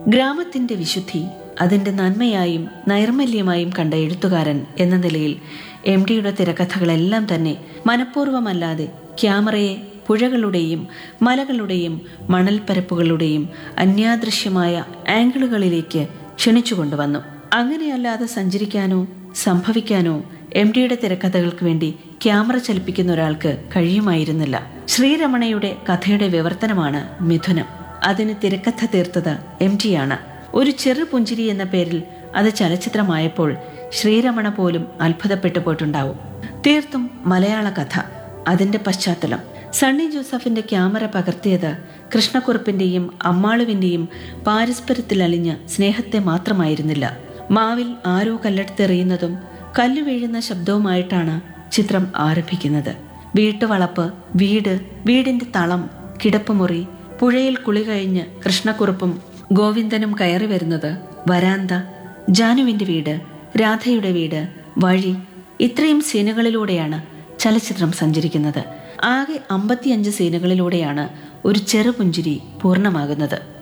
ഗ്രാമത്തിന്റെ വിശുദ്ധി അതിന്റെ നന്മയായും നൈർമല്യമായും കണ്ട എഴുത്തുകാരൻ എന്ന നിലയിൽ എം ഡിയുടെ തിരക്കഥകളെല്ലാം തന്നെ മനഃപൂർവ്വമല്ലാതെ ക്യാമറയെ പുഴകളുടെയും മലകളുടെയും മണൽപ്പരപ്പുകളുടെയും അന്യാദൃശ്യമായ ആംഗിളുകളിലേക്ക് ക്ഷണിച്ചുകൊണ്ടുവന്നു അങ്ങനെയല്ലാതെ സഞ്ചരിക്കാനോ സംഭവിക്കാനോ എം ഡിയുടെ തിരക്കഥകൾക്ക് വേണ്ടി ക്യാമറ ചലിപ്പിക്കുന്ന ഒരാൾക്ക് കഴിയുമായിരുന്നില്ല ശ്രീരമണയുടെ കഥയുടെ വിവർത്തനമാണ് മിഥുനം അതിന് തിരക്കഥ തീർത്തത് എം ടിയാണ് ഒരു ചെറു പുഞ്ചിരി എന്ന പേരിൽ അത് ചലച്ചിത്രമായപ്പോൾ ശ്രീരമണ പോലും അത്ഭുതപ്പെട്ടു പോയിട്ടുണ്ടാവും തീർത്തും മലയാള കഥ അതിന്റെ പശ്ചാത്തലം സണ്ണി ജോസഫിന്റെ ക്യാമറ പകർത്തിയത് കൃഷ്ണക്കുറുപ്പിന്റെയും അമ്മാളുവിന്റെയും പാരസ്പര്യത്തിൽ അലിഞ്ഞ സ്നേഹത്തെ മാത്രമായിരുന്നില്ല മാവിൽ ആരോ കല്ലെടുത്തെറിയുന്നതും കല്ലു വീഴുന്ന ശബ്ദവുമായിട്ടാണ് ചിത്രം ആരംഭിക്കുന്നത് വീട്ടുവളപ്പ് വീട് വീടിന്റെ തളം കിടപ്പുമുറി പുഴയിൽ കുളി കഴിഞ്ഞ് കൃഷ്ണക്കുറുപ്പും ഗോവിന്ദനും കയറി വരുന്നത് വരാന്ത ജാനുവിന്റെ വീട് രാധയുടെ വീട് വഴി ഇത്രയും സീനുകളിലൂടെയാണ് ചലച്ചിത്രം സഞ്ചരിക്കുന്നത് ആകെ അമ്പത്തിയഞ്ച് സീനുകളിലൂടെയാണ് ഒരു ചെറുപുഞ്ചിരി പൂർണ്ണമാകുന്നത്